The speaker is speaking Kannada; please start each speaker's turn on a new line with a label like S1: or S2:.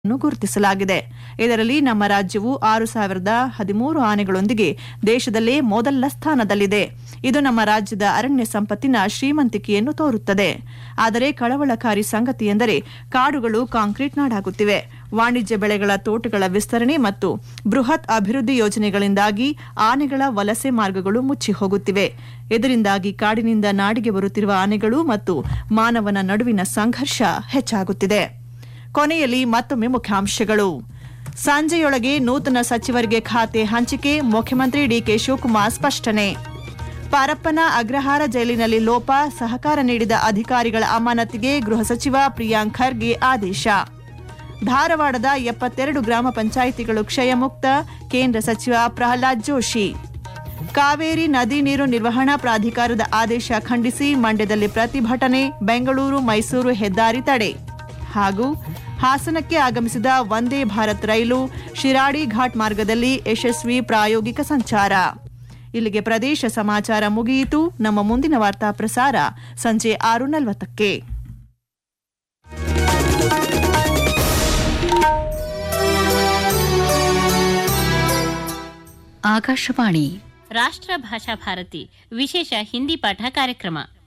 S1: ನ್ನು ಗುರುತಿಸಲಾಗಿದೆ ಇದರಲ್ಲಿ ನಮ್ಮ ರಾಜ್ಯವು ಆರು ಸಾವಿರದ ಹದಿಮೂರು ಆನೆಗಳೊಂದಿಗೆ ದೇಶದಲ್ಲೇ ಮೊದಲ ಸ್ಥಾನದಲ್ಲಿದೆ ಇದು ನಮ್ಮ ರಾಜ್ಯದ ಅರಣ್ಯ ಸಂಪತ್ತಿನ ಶ್ರೀಮಂತಿಕೆಯನ್ನು ತೋರುತ್ತದೆ ಆದರೆ ಕಳವಳಕಾರಿ ಸಂಗತಿ ಎಂದರೆ ಕಾಡುಗಳು ಕಾಂಕ್ರೀಟ್ ನಾಡಾಗುತ್ತಿವೆ ವಾಣಿಜ್ಯ ಬೆಳೆಗಳ ತೋಟಗಳ ವಿಸ್ತರಣೆ ಮತ್ತು ಬೃಹತ್ ಅಭಿವೃದ್ಧಿ ಯೋಜನೆಗಳಿಂದಾಗಿ ಆನೆಗಳ ವಲಸೆ ಮಾರ್ಗಗಳು ಮುಚ್ಚಿ ಹೋಗುತ್ತಿವೆ ಇದರಿಂದಾಗಿ ಕಾಡಿನಿಂದ ನಾಡಿಗೆ ಬರುತ್ತಿರುವ ಆನೆಗಳು ಮತ್ತು ಮಾನವನ ನಡುವಿನ ಸಂಘರ್ಷ ಹೆಚ್ಚಾಗುತ್ತಿದೆ ಕೊನೆಯಲ್ಲಿ ಮತ್ತೊಮ್ಮೆ ಮುಖ್ಯಾಂಶಗಳು ಸಂಜೆಯೊಳಗೆ ನೂತನ ಸಚಿವರಿಗೆ ಖಾತೆ ಹಂಚಿಕೆ ಮುಖ್ಯಮಂತ್ರಿ ಡಿಕೆ ಶಿವಕುಮಾರ್ ಸ್ಪಷ್ಟನೆ ಪರಪ್ಪನ ಅಗ್ರಹಾರ ಜೈಲಿನಲ್ಲಿ ಲೋಪ ಸಹಕಾರ ನೀಡಿದ ಅಧಿಕಾರಿಗಳ ಅಮಾನತಿಗೆ ಗೃಹ ಸಚಿವ ಪ್ರಿಯಾಂಕ್ ಖರ್ಗೆ ಆದೇಶ ಧಾರವಾಡದ ಎಪ್ಪತ್ತೆರಡು ಗ್ರಾಮ ಪಂಚಾಯಿತಿಗಳು ಕ್ಷಯಮುಕ್ತ ಕೇಂದ್ರ ಸಚಿವ ಪ್ರಹ್ಲಾದ್ ಜೋಶಿ ಕಾವೇರಿ ನದಿ ನೀರು ನಿರ್ವಹಣಾ ಪ್ರಾಧಿಕಾರದ ಆದೇಶ ಖಂಡಿಸಿ ಮಂಡ್ಯದಲ್ಲಿ ಪ್ರತಿಭಟನೆ ಬೆಂಗಳೂರು ಮೈಸೂರು ಹೆದ್ದಾರಿ ತಡೆ ಹಾಗೂ ಹಾಸನಕ್ಕೆ ಆಗಮಿಸಿದ ವಂದೇ ಭಾರತ್ ರೈಲು ಶಿರಾಡಿ ಘಾಟ್ ಮಾರ್ಗದಲ್ಲಿ ಯಶಸ್ವಿ ಪ್ರಾಯೋಗಿಕ ಸಂಚಾರ ಇಲ್ಲಿಗೆ ಪ್ರದೇಶ ಸಮಾಚಾರ ಮುಗಿಯಿತು ನಮ್ಮ ಮುಂದಿನ ವಾರ್ತಾ ಪ್ರಸಾರ ಸಂಜೆ ಆರು ನಲವತ್ತಕ್ಕೆ
S2: ಆಕಾಶವಾಣಿ
S3: ರಾಷ್ಟ್ರ ಭಾಷಾ ಭಾರತಿ ವಿಶೇಷ ಹಿಂದಿ ಪಾಠ ಕಾರ್ಯಕ್ರಮ